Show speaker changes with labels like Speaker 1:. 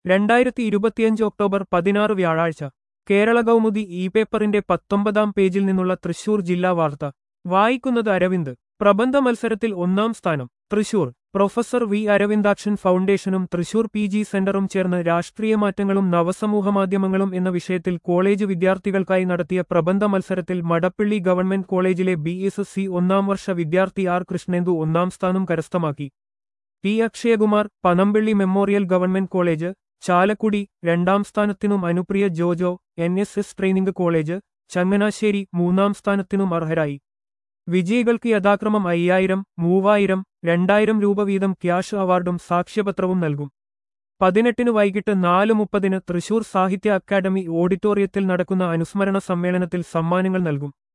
Speaker 1: രണ്ടായിരത്തി ഇരുപത്തിയഞ്ച് ഒക്ടോബർ പതിനാറ് വ്യാഴാഴ്ച കേരള കൗമുദി ഇ പേപ്പറിന്റെ പത്തൊമ്പതാം പേജിൽ നിന്നുള്ള തൃശൂർ ജില്ലാ വാർത്ത വായിക്കുന്നത് അരവിന്ദ് പ്രബന്ധ മത്സരത്തിൽ ഒന്നാം സ്ഥാനം തൃശൂർ പ്രൊഫസർ വി അരവിന്ദാക്ഷൻ ഫൗണ്ടേഷനും തൃശൂർ പി ജി സെന്ററും ചേർന്ന് രാഷ്ട്രീയ മാറ്റങ്ങളും നവസമൂഹമാധ്യമങ്ങളും എന്ന വിഷയത്തിൽ കോളേജ് വിദ്യാർത്ഥികൾക്കായി നടത്തിയ പ്രബന്ധ മത്സരത്തിൽ മടപ്പള്ളി ഗവൺമെന്റ് കോളേജിലെ ബി എസ് സി ഒന്നാം വർഷ വിദ്യാർത്ഥി ആർ കൃഷ്ണേന്ദു ഒന്നാം സ്ഥാനം കരസ്ഥമാക്കി P Akshayakumar Panampilly memorial government college Chalakudy രണ്ടാം സ്ഥാനത്തിനും Anupriya Jojo N S S training college Changanassery മൂന്നാം സ്ഥാനത്തിനും അർഹരായി വിജയികൾക്ക് യഥാക്രമം അയ്യായിരം മൂവായിരം രണ്ടായിരം രൂപ വീതം ക്യാഷ് അവാർഡും സാക്ഷ്യപത്രവും നൽകും പതിനെട്ടിന് വൈകിട്ട് നാല് മുപ്പതിന് തൃശൂർ സാഹിത്യ അക്കാദമി ഓഡിറ്റോറിയത്തിൽ നടക്കുന്ന അനുസ്മരണ സമ്മേളനത്തിൽ സമ്മാനങ്ങൾ നൽകും